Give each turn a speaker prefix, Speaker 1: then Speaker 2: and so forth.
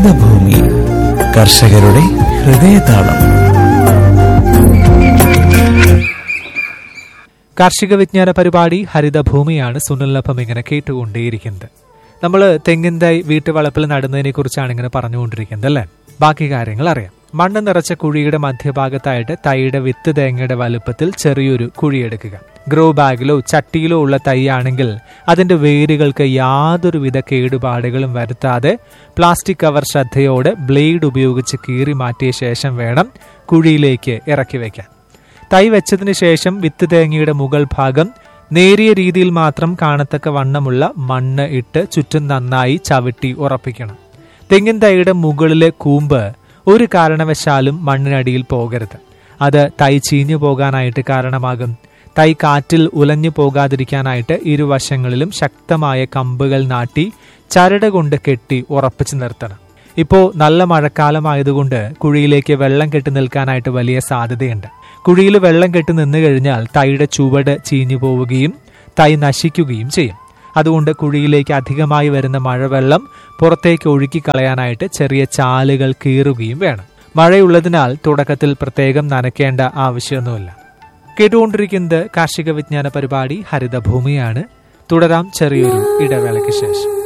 Speaker 1: ഹരിതഭൂമി കർഷകരുടെ ഹൃദയതാളം
Speaker 2: കാർഷിക വിജ്ഞാന പരിപാടി ഹരിതഭൂമിയാണ് സുനിലിനൊപ്പം ഇങ്ങനെ കേട്ടുകൊണ്ടേയിരിക്കുന്നത് നമ്മൾ തെങ്ങിൻ തൈ വീട്ടുവളപ്പിൽ നടുന്നതിനെ കുറിച്ചാണ് ഇങ്ങനെ പറഞ്ഞുകൊണ്ടിരിക്കുന്നത് അല്ലേ ബാക്കി കാര്യങ്ങൾ അറിയാം മണ്ണ് നിറച്ച കുഴിയുടെ മധ്യഭാഗത്തായിട്ട് തൈയുടെ വിത്ത് തേങ്ങയുടെ വലുപ്പത്തിൽ ചെറിയൊരു കുഴിയെടുക്കുക ഗ്രോ ബാഗിലോ ചട്ടിയിലോ ഉള്ള തൈയാണെങ്കിൽ അതിന്റെ വേരുകൾക്ക് യാതൊരുവിധ കേടുപാടുകളും വരുത്താതെ പ്ലാസ്റ്റിക് കവർ ശ്രദ്ധയോടെ ബ്ലേഡ് ഉപയോഗിച്ച് കീറി മാറ്റിയ ശേഷം വേണം കുഴിയിലേക്ക് ഇറക്കി വയ്ക്കാൻ തൈ വെച്ചതിന് ശേഷം വിത്ത് തേങ്ങയുടെ മുകൾ ഭാഗം നേരിയ രീതിയിൽ മാത്രം കാണത്തക്ക വണ്ണമുള്ള മണ്ണ് ഇട്ട് ചുറ്റും നന്നായി ചവിട്ടി ഉറപ്പിക്കണം തെങ്ങിൻ തൈയുടെ മുകളിലെ കൂമ്പ് ഒരു കാരണവശാലും മണ്ണിനടിയിൽ പോകരുത് അത് തൈ ചീഞ്ഞു പോകാനായിട്ട് കാരണമാകും തൈ കാറ്റിൽ ഉലഞ്ഞു പോകാതിരിക്കാനായിട്ട് ഇരുവശങ്ങളിലും ശക്തമായ കമ്പുകൾ നാട്ടി ചരട് കൊണ്ട് കെട്ടി ഉറപ്പിച്ചു നിർത്തണം ഇപ്പോൾ നല്ല മഴക്കാലമായതുകൊണ്ട് കുഴിയിലേക്ക് വെള്ളം കെട്ടി നിൽക്കാനായിട്ട് വലിയ സാധ്യതയുണ്ട് കുഴിയിൽ വെള്ളം കെട്ടി നിന്നു കഴിഞ്ഞാൽ തൈയുടെ ചുവട് ചീഞ്ഞു പോവുകയും തൈ നശിക്കുകയും ചെയ്യും അതുകൊണ്ട് കുഴിയിലേക്ക് അധികമായി വരുന്ന മഴവെള്ളം പുറത്തേക്ക് ഒഴുക്കി കളയാനായിട്ട് ചെറിയ ചാലുകൾ കീറുകയും വേണം മഴയുള്ളതിനാൽ തുടക്കത്തിൽ പ്രത്യേകം നനയ്ക്കേണ്ട ആവശ്യമൊന്നുമില്ല കേട്ടുകൊണ്ടിരിക്കുന്നത് കാർഷിക വിജ്ഞാന പരിപാടി ഹരിതഭൂമിയാണ് തുടരാം ചെറിയൊരു ഇടവേളയ്ക്ക് ശേഷം